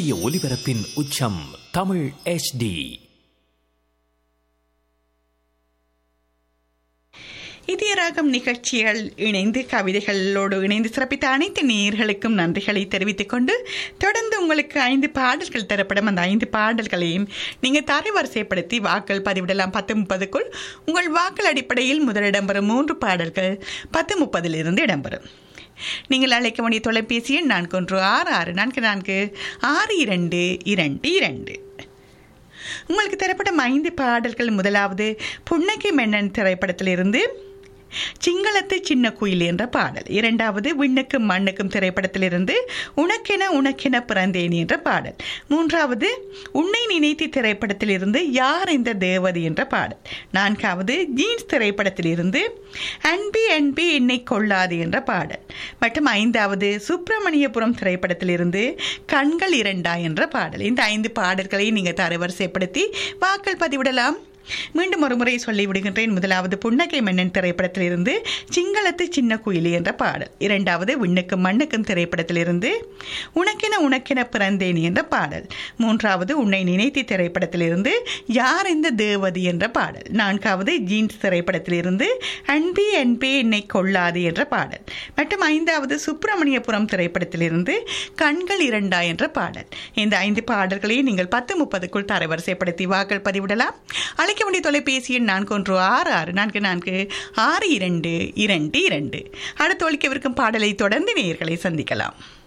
சூரிய ஒளிபரப்பின் உச்சம் தமிழ் HD இதய ராகம் நிகழ்ச்சிகள் இணைந்து கவிதைகளோடு இணைந்து சிறப்பித்த அனைத்து நேயர்களுக்கும் நன்றிகளை தெரிவித்துக் கொண்டு தொடர்ந்து உங்களுக்கு ஐந்து பாடல்கள் தரப்படும் அந்த ஐந்து பாடல்களையும் நீங்கள் தரவரிசைப்படுத்தி வாக்கள் பதிவிடலாம் பத்து முப்பதுக்குள் உங்கள் வாக்கள் அடிப்படையில் முதல் இடம்பெறும் மூன்று பாடல்கள் பத்து முப்பதிலிருந்து இடம்பெறும் நீங்கள் அழைக்க வேண்டிய தொலைபேசி எண் நான்கு ஒன்று ஆறு ஆறு நான்கு நான்கு ஆறு இரண்டு இரண்டு இரண்டு உங்களுக்கு தரப்படும் ஐந்து பாடல்கள் முதலாவது புன்னகை மன்னன் திரைப்படத்திலிருந்து சிங்களத்து சின்ன குயில் என்ற பாடல் இரண்டாவது விண்ணுக்கும் மண்ணுக்கும் திரைப்படத்திலிருந்து உனக்கென உனக்கென பிறந்தேன் என்ற பாடல் மூன்றாவது உன்னை நினைத்து திரைப்படத்திலிருந்து யார் இந்த தேவதை என்ற பாடல் நான்காவது ஜீன்ஸ் திரைப்படத்திலிருந்து அன்பி அன்பி என்னை கொள்ளாது என்ற பாடல் மற்றும் ஐந்தாவது சுப்பிரமணியபுரம் திரைப்படத்திலிருந்து கண்கள் இரண்டா என்ற பாடல் இந்த ஐந்து பாடல்களை நீங்கள் தரவரிசைப்படுத்தி வாக்கள் பதிவிடலாம் மீண்டும் ஒரு முறை சொல்லி விடுகின்றேன் முதலாவது புன்னகை மன்னன் திரைப்படத்திலிருந்து சிங்களத்து சின்ன குயிலி என்ற பாடல் இரண்டாவது விண்ணுக்கும் மண்ணுக்கும் திரைப்படத்திலிருந்து உனக்கென உனக்கென பிறந்தேன் என்ற பாடல் மூன்றாவது உன்னை நினைத்தி திரைப்படத்திலிருந்து யார் இந்த தேவதி என்ற பாடல் நான்காவது ஜீன்ஸ் திரைப்படத்திலிருந்து அன்பி அன்பே என்னை கொள்ளாது என்ற பாடல் மற்றும் ஐந்தாவது சுப்பிரமணியபுரம் திரைப்படத்திலிருந்து கண்கள் இரண்டா என்ற பாடல் இந்த ஐந்து பாடல்களை நீங்கள் பத்து முப்பதுக்குள் தரவரிசைப்படுத்தி வாக்கள் பதிவிடலாம் அழைக்க வேண்டிய தொலைபேசி எண் நான்கு ஒன்று ஆறு ஆறு நான்கு நான்கு ஆறு இரண்டு இரண்டு இரண்டு அடுத்து ஒழிக்கவிருக்கும் பாடலை தொடர்ந்து நேயர்களை சந்திக்கலாம்